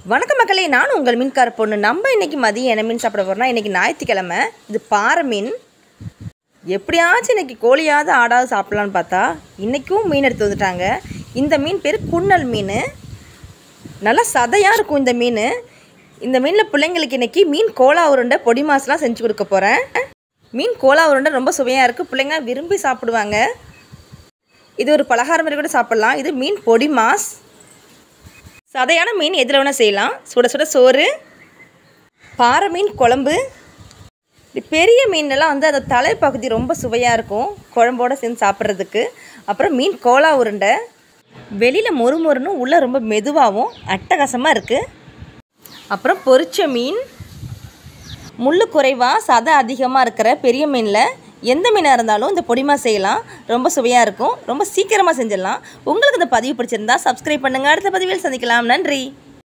வணக்கம் மக்களே நான் உங்கள் மீன்கார பொண்ணு நம்ம இன்னைக்கு மதியம் என்ன மீன் சாப்பிட போகிறோம்னா இன்றைக்கி ஞாயிற்றுக்கிழமை இது பாறை மீன் எப்படியாச்சும் இன்னைக்கு கோழியாவது ஆடாவது சாப்பிட்லான்னு பார்த்தா இன்றைக்கும் மீன் எடுத்து வந்துட்டாங்க இந்த மீன் பேர் குன்னல் மீன் நல்லா சதையாக இருக்கும் இந்த மீன் இந்த மீனில் பிள்ளைங்களுக்கு இன்னைக்கு மீன் கோலா உருண்டை பொடி மாசுலாம் செஞ்சு கொடுக்க போகிறேன் மீன் கோலா உருண்டை ரொம்ப சுவையாக இருக்குது பிள்ளைங்க விரும்பி சாப்பிடுவாங்க இது ஒரு பலகாரம் மாதிரி கூட சாப்பிட்லாம் இது மீன் பொடி மாஸ் சதையான மீன் எதில் வேணால் செய்யலாம் சுட சுட சோறு பாறை மீன் குழம்பு இது பெரிய மீன்லாம் வந்து அந்த தலைப்பகுதி ரொம்ப சுவையாக இருக்கும் குழம்போட சேர்ந்து சாப்பிட்றதுக்கு அப்புறம் மீன் கோலா உருண்டை வெளியில் மொறு மொறுன்னு உள்ளே ரொம்ப மெதுவாகவும் அட்டகாசமாக இருக்குது அப்புறம் பொரிச்ச மீன் முள்ளு குறைவாக சதை அதிகமாக இருக்கிற பெரிய மீனில் எந்த மீனாக இருந்தாலும் இந்த பொடிமா செய்யலாம் ரொம்ப சுவையாக இருக்கும் ரொம்ப சீக்கிரமாக செஞ்சிடலாம் உங்களுக்கு இந்த பதிவு பிடிச்சிருந்தா சப்ஸ்கிரைப் பண்ணுங்கள் அடுத்த பதிவில் சந்திக்கலாம் நன்றி